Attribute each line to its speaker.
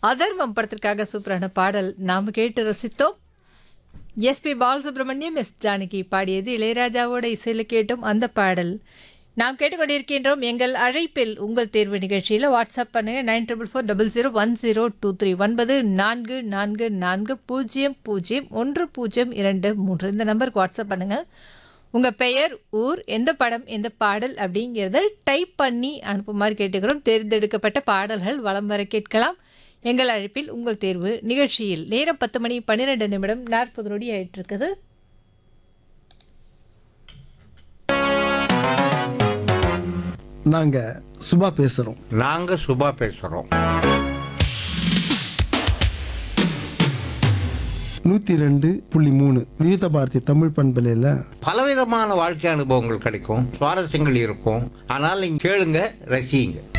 Speaker 1: அதர்மம் படத்திற்காக சூப்பரான பாடல் நாம் கேட்டு ரசித்தோம் எஸ்பி பாலசுப்ரமணியம் எஸ் ஜானகி பாடியது இளையராஜாவோட இசையில் கேட்டோம் அந்த பாடல் நாம் கேட்டுக்கொண்டிருக்கின்றோம் எங்கள் அழைப்பில் உங்கள் தேர்வு நிகழ்ச்சியில் வாட்ஸ்அப் பண்ணுங்க nine triple four double zero one zero two three ஒன்பது நான்கு நான்கு நான்கு பூஜ்ஜியம் பூஜ்ஜியம் ஒன்று பூஜ்ஜியம் இரண்டு மூன்று இந்த நம்பருக்கு வாட்ஸ்அப் பண்ணுங்க உங்கள் பெயர் ஊர் எந்த படம் எந்த பாடல் அப்படிங்கிறத டைப் பண்ணி அனுப்புமாறு கேட்டுக்கிறோம் தேர்ந்தெடுக்கப்பட்ட பாடல்கள் வலம் வர கேட்கலாம் எங்கள் அழைப்பில் உங்கள் தேர்வு நிகழ்ச்சியில் நேரம் பத்து மணி பன்னிரெண்டு நிமிடம் நாற்பது நொடி ஆயிட்டு இருக்குது
Speaker 2: நாங்க சுபா பேசுறோம்
Speaker 3: நாங்க சுபா பேசுறோம்
Speaker 2: நூத்தி ரெண்டு புள்ளி மூணு விவித பாரதி தமிழ் பண்பலையில
Speaker 3: பலவிதமான வாழ்க்கை அனுபவங்கள் கிடைக்கும் சுவாரஸ்யங்கள் இருக்கும் ஆனால் நீங்க கேளுங்க ரசியுங்க